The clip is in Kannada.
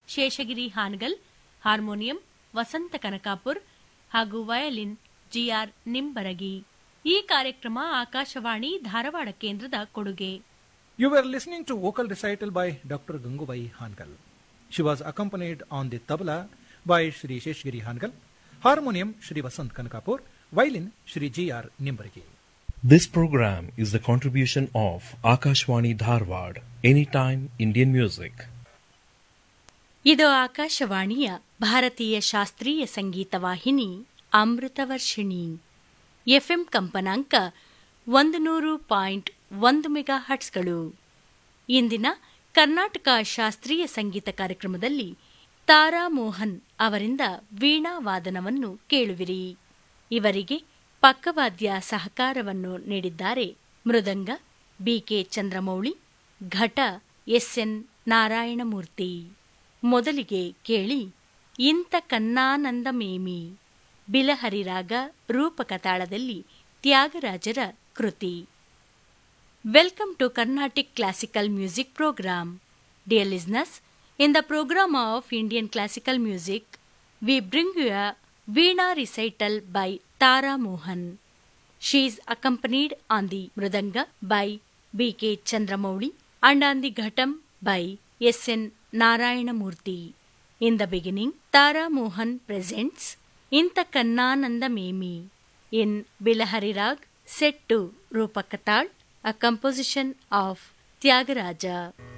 ಶೇಷಗಿರಿ ಹಾನಗಲ್ ಹಾರ್ಮೋನಿಯಂ ವಸಂತ ಕನಕಾಪುರ್ ಹಾಗೂ ವಯಲಿನ್ ಜಿಆರ್ ನಿಂಬರಗಿ ಈ ಕಾರ್ಯಕ್ರಮ ಆಕಾಶವಾಣಿ ಧಾರವಾಡ ಕೇಂದ್ರದ ಕೊಡುಗೆ You were listening to vocal recital by Dr. Gangubai Hankal. She was accompanied on the tabla by Shri Sheshgiri Hankal, harmonium Shri Vasant Kankapur, violin Shri G.R. Nimbargi. This program is the contribution of Akashwani Dharwad, Anytime Indian Music. ಇದು ಆಕಾಶವಾಣಿಯ ಭಾರತೀಯ ಶಾಸ್ತ್ರೀಯ ಸಂಗೀತ ವಾಹಿನಿ ಅಮೃತವರ್ಷಿಣಿ ಎಫ್ಎಂ ಕಂಪನಾಂಕ ಒಂದು ನೂರು ಪಾಯಿಂಟ್ ಒಂದು ಮೆಗಾ ಹಟ್ಸ್ಗಳು ಇಂದಿನ ಕರ್ನಾಟಕ ಶಾಸ್ತ್ರೀಯ ಸಂಗೀತ ಕಾರ್ಯಕ್ರಮದಲ್ಲಿ ತಾರಾ ಮೋಹನ್ ಅವರಿಂದ ವೀಣಾ ವಾದನವನ್ನು ಕೇಳುವಿರಿ ಇವರಿಗೆ ಪಕ್ಕವಾದ್ಯ ಸಹಕಾರವನ್ನು ನೀಡಿದ್ದಾರೆ ಮೃದಂಗ ಬಿಕೆ ಚಂದ್ರಮೌಳಿ ಘಟ ಎಸ್ಎನ್ ನಾರಾಯಣಮೂರ್ತಿ ಮೊದಲಿಗೆ ಕೇಳಿ ಇಂತ ಕನ್ನಾನಂದಮೇಮಿ ಬಿಲಹರಿರಾಗ ರೂಪಕ ತಾಳದಲ್ಲಿ ತ್ಯಾಗರಾಜರ ಕೃತಿ welcome to Carnatic classical music programme dear listeners in the programme of Indian classical music we bring you a veena recital by Tara Mohan She is accompanied on the Mridanga by B.K. Chandramouli and on the Ghatam by S.N. Narayanamurthy. In the beginning, Tara Mohan presents Inta Kannananda Memi in Bilahari Rag set to Rupakatal, a composition of Tyagaraja.